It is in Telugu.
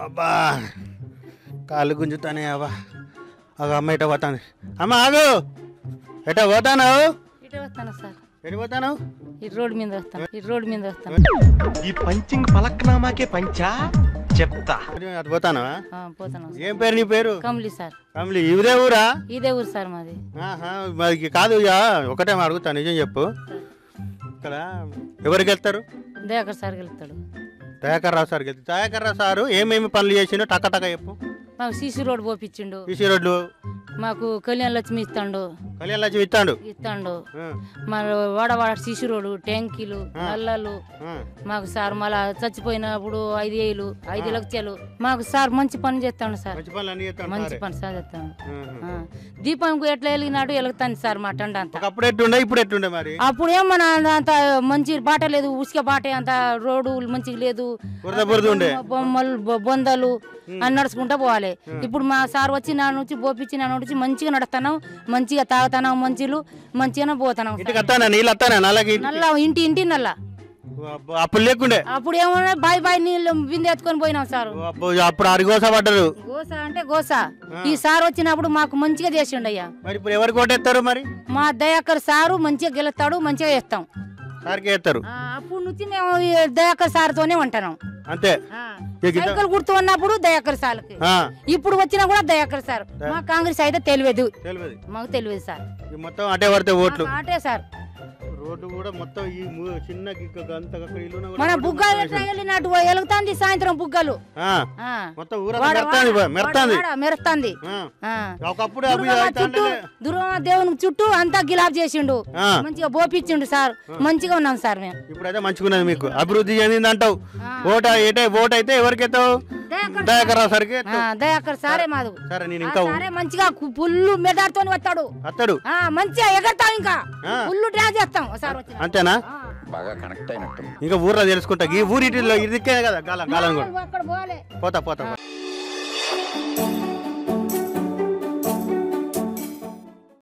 అబ్బా కాళ్ళు గుంజుతానే అబ్బా ఒక అమ్మ ఎట పోతాను అమ్మ ఆగు ఎట పోతాను ఇటే వస్తాను సార్ ఎటు పోతాను ఈ రోడ్డు మీద వస్తాను ఈ రోడ్డు మీద వస్తాను ఈ పంచింగ్ పలక్నామాకే పంచా చెప్తా అటు పోతాను ఆ, పోతాను సార్. ఏం పేరు నీ పేరు కమ్లీ సార్ ఫ్యామిలీ ఇదే ఊరా ఇదే ఊరు సార్ మాది ఆహా, మరి కాదు ఇక ఒకటే అడుగుతా నిజం చెప్పు ఇక్కడ ఎవరికి వెళ్తారు దయాకర్ సార్ వెళ్తాడు దయాకర్ రావు సార్కి వెళ్తారు దయాకర్ రావు సారు ఏమేమి పనులు చేసిండో టక్క టక్క చెప్పు మాకు సీసీ రోడ్ పోపించిండు సీసీ రోడ్లు మాకు కళ్యాణ లక్ష్మి ఇస్తాడు కళ్యాణ్ లక్ష్మి ఇస్తాడు ఇస్తాడు ఆ, మన వాడవాడ సీసీ రోడ్డు ట్యాంకీలు నల్లలు ఆ. మాకు సార్ మళ్ళా చచ్చిపోయినప్పుడు ఐదు వేలు ఐదు లక్షలు మాకు సార్ మంచి పని చేస్తాడు సార్ మంచి పనులు అన్ని చేస్తాడు మంచి సారే. పని సార్ చేస్తాడు ఆహా. ఆ. దీపంకు ఎట్లా వెలిగినాడు వెలుగుతాను సార్ మా టండ అంతా ఒకప్పుడు ఎట్టుండే ఇప్పుడు ఎట్టుండే మరి అప్పుడు ఏం మన అంత మంచి బాట లేదు ఉసుక బాట అంత రోడ్డు మంచిగా లేదు బురద బురద ఉండే బొమ్మలు బొ- బొందలు అని నడుచుకుంటా పోవాలి ఇప్పుడు మా సార్ వచ్చి నా నుంచి పోపించి నా నుంచి మంచిగా నడుస్తున్నాం మంచిగా తాగుతున్నాం మంచిలు మంచిగానే పోతున్నాం ఇంటికి వస్తానా నీళ్ళు వస్తానా నల్లకి నల్ల ఇంటి ఇంటి నల్ల అబ్బో, అప్పుడు లేకుండే అప్పుడు ఏమన్నా బాయ్ బాయ్ నీళ్ళు బిందె ఎత్తుకొని పోయినాం సార్ అబ్బో, అప్పుడు అరిగోస పడ్డరు గోస అంటే గోస ఈ సార్ వచ్చినప్పుడు మాకు మంచిగా చేసిండయ్యా మరి ఇప్పుడు ఎవరికి ఓటేస్తారు మరి మా దయాకర్ సారు మంచిగా గెలుస్తాడు మంచిగా చేస్తాం సార్కి వేస్తారు ఆ, అప్పుడు నుంచి మేము ఈ దయాకర్ సార్తోనే ఉంటున్నాం అంతే ఆ. ఇక ఇద్ద- సైకిల్ గుర్తు ఉన్నప్పుడు దయాకర్ సార్కి ఆ, ఇప్పుడు వచ్చినా కూడా దయాకర్ సార్ మా కాంగ్రెస్ అయితే తెలియదు తెలియదు మాకు తెలియదు సార్ ఈ మొత్తం అటే పడితే ఓట్లు మాకు ఆటే సార్ రోడ్డు కూడా మొత్తం ఈ ము- చిన్న గిగ్గ గంత అక్కడ ఇల్లున కూడా మన రోడ్డు బుగ్గలు మొత్తం ఎట్లా వేసిండు. వెళ్ళినట్టు వెలుగుతాంది సాయంత్రం బుగ్గలు ఆ, ఆ. మొత్తం ఊర వాడ- మెరుతుంది వాడ- మెరుతుంది వాడ- మెరుస్తుంది ఆ, ఆ. ఒకప్పుడు అవి దుర్గమ్మ అయితే చుట్టూ అంటే- దుర్గమ్మ దేవుని చుట్టూ అంతా గిలాబ్ చేసిండు ఆ, మంచిగా బోపిచ్చిండు సార్ మంచిగా ఉన్నాం సార్ మేము ఇప్పుడైతే మంచుకున్నది మీకు అభివృద్ధి చెందింది అంటావు ఆ. ఓట ఏటే ఓట్ అయితే ఎవరికి ఎత్తావు దయాకర్ దయాకర్ రావు సరికి ఆ, దయాకర్ సారే మాదు సరే నేను ఆ ఇంకా సారే మంచిగా కు- పుల్లు మెదాడుతోని వస్తాడు అత్తడు ఆ మంచిగా ఎగరతాం ఇంకా ఆ. పుల్లు డ్యాన్స్ చేస్తాం సార్ వచ్చిన అంతేనా ఆ. బాగా కనెక్ట్ అయినట్టు ఇంకా ఊర్లో తెలుసుకుంటా ఈ ఊరిలో ఇదికే కదా గాలం గాలం కూడా అక్కడ పోలే పోతా పోతా పోతా.